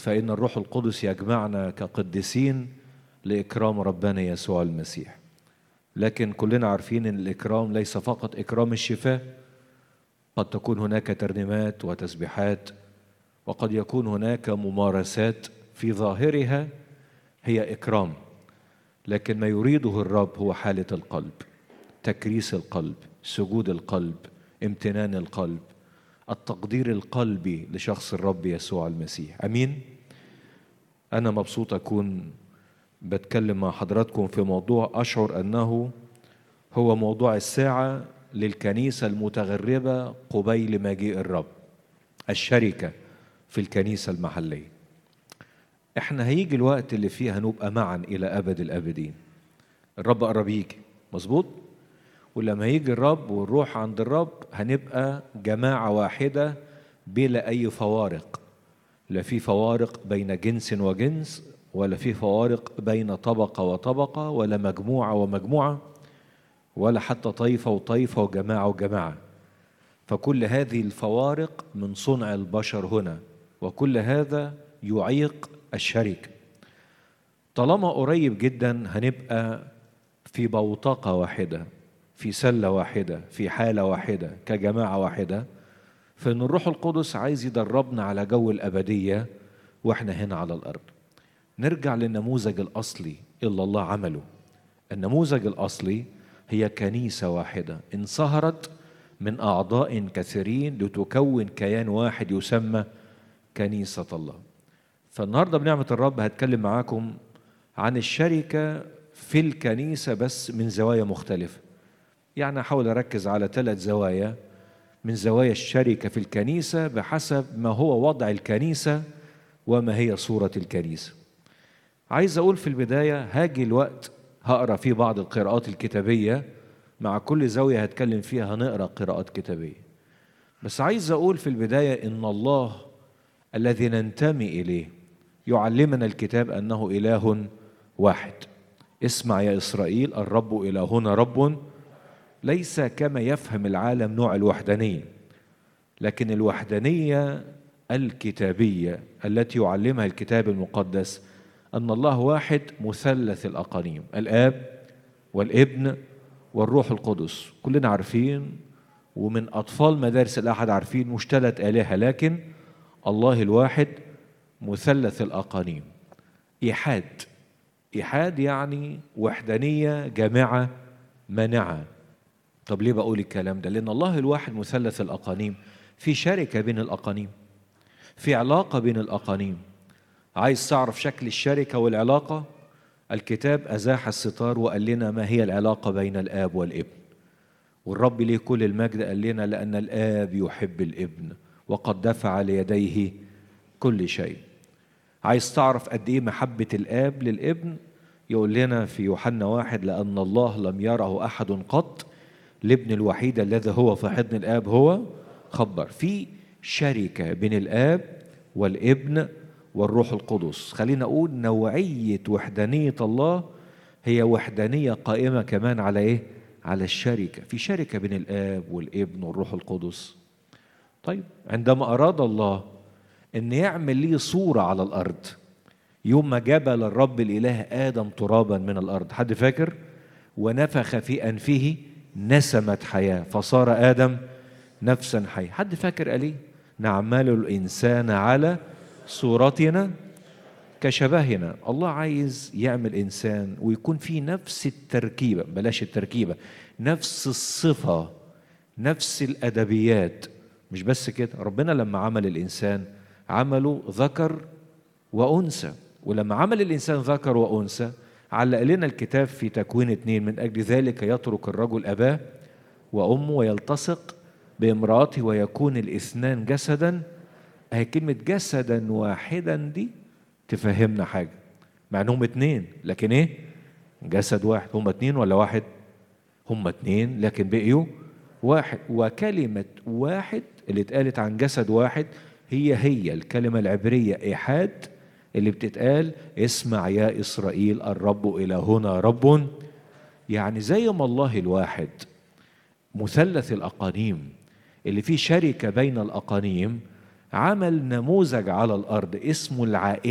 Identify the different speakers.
Speaker 1: فإن الروح القدس يجمعنا كقديسين لإكرام ربنا يسوع المسيح لكن كلنا عارفين أن الإكرام ليس فقط إكرام الشفاء قد تكون هناك ترنيمات وتسبيحات وقد يكون هناك ممارسات في ظاهرها هي إكرام لكن ما يريده الرب هو حالة القلب تكريس القلب سجود القلب امتنان القلب التقدير القلبي لشخص الرب يسوع المسيح امين انا مبسوط اكون بتكلم مع حضراتكم في موضوع اشعر انه هو موضوع الساعه للكنيسه المتغربه قبيل مجيء الرب الشركه في الكنيسه المحليه احنا هيجي الوقت اللي فيه هنبقى معا الى ابد الابدين الرب قرب يجي مظبوط ولما يجي الرب ونروح عند الرب هنبقى جماعة واحدة بلا أي فوارق لا في فوارق بين جنس وجنس ولا في فوارق بين طبقة وطبقة ولا مجموعة ومجموعة ولا حتى طائفة وطائفة وجماعة وجماعة فكل هذه الفوارق من صنع البشر هنا وكل هذا يعيق الشركة طالما قريب جدا هنبقى في بوتقة واحدة في سلة واحدة في حالة واحدة كجماعة واحدة فإن الروح القدس عايز يدربنا على جو الأبدية وإحنا هنا على الأرض نرجع للنموذج الأصلي اللي الله عمله النموذج الأصلي هي كنيسة واحدة انصهرت من أعضاء كثيرين لتكون كيان واحد يسمى كنيسة الله فالنهاردة بنعمة الرب هتكلم معاكم عن الشركة في الكنيسة بس من زوايا مختلفة يعني أحاول أركز على ثلاث زوايا من زوايا الشركة في الكنيسة بحسب ما هو وضع الكنيسة وما هي صورة الكنيسة عايز أقول في البداية هاجي الوقت هقرأ فيه بعض القراءات الكتابية مع كل زاوية هتكلم فيها هنقرأ قراءات كتابية بس عايز أقول في البداية إن الله الذي ننتمي إليه يعلمنا الكتاب أنه إله واحد اسمع يا إسرائيل الرب إلهنا رب ليس كما يفهم العالم نوع الوحدانية لكن الوحدانية الكتابية التي يعلمها الكتاب المقدس أن الله واحد مثلث الأقانيم الآب والابن والروح القدس كلنا عارفين ومن أطفال مدارس الأحد عارفين مش ثلاث آلهة لكن الله الواحد مثلث الأقانيم إيحاد إيحاد يعني وحدانية جامعة مانعة طب ليه بقول الكلام ده لأن الله الواحد مثلث الأقانيم في شركة بين الأقانيم في علاقة بين الأقانيم عايز تعرف شكل الشركة والعلاقة الكتاب أزاح الستار وقال لنا ما هي العلاقة بين الآب والابن والرب ليه كل المجد قال لنا لأن الآب يحب الابن وقد دفع ليديه كل شيء عايز تعرف قد ايه محبة الآب للابن يقول لنا في يوحنا واحد لأن الله لم يره أحد قط الابن الوحيد الذي هو في حضن الآب هو خبر في شركة بين الآب والابن والروح القدس خلينا أقول نوعية وحدانية الله هي وحدانية قائمة كمان على إيه؟ على الشركة في شركة بين الآب والابن والروح القدس طيب عندما أراد الله ان يعمل ليه صورة على الارض يوم ما جبل الرب الاله ادم ترابا من الارض حد فاكر ونفخ في انفه نسمة حياة فصار ادم نفسا حية حد فاكر قال ايه نعمل الانسان على صورتنا كشبهنا الله عايز يعمل انسان ويكون فيه نفس التركيبة بلاش التركيبة نفس الصفة نفس الادبيات مش بس كده ربنا لما عمل الانسان عمله ذكر وأنثى ولما عمل الإنسان ذكر وأنثى علق لنا الكتاب في تكوين اتنين من أجل ذلك يترك الرجل أباه وأمه ويلتصق بامرأته ويكون الاثنان جسدا هي كلمة جسدا واحدا دي تفهمنا حاجة مع انهم اتنين لكن ايه جسد واحد هم اتنين ولا واحد هم اتنين لكن بقيوا واحد وكلمة واحد اللي اتقالت عن جسد واحد هي هي الكلمة العبرية إيحاد اللي بتتقال اسمع يا إسرائيل الرب إلهنا رب يعني زي ما الله الواحد مثلث الأقانيم اللي فيه شركة بين الأقانيم عمل نموذج على الأرض اسمه العائلة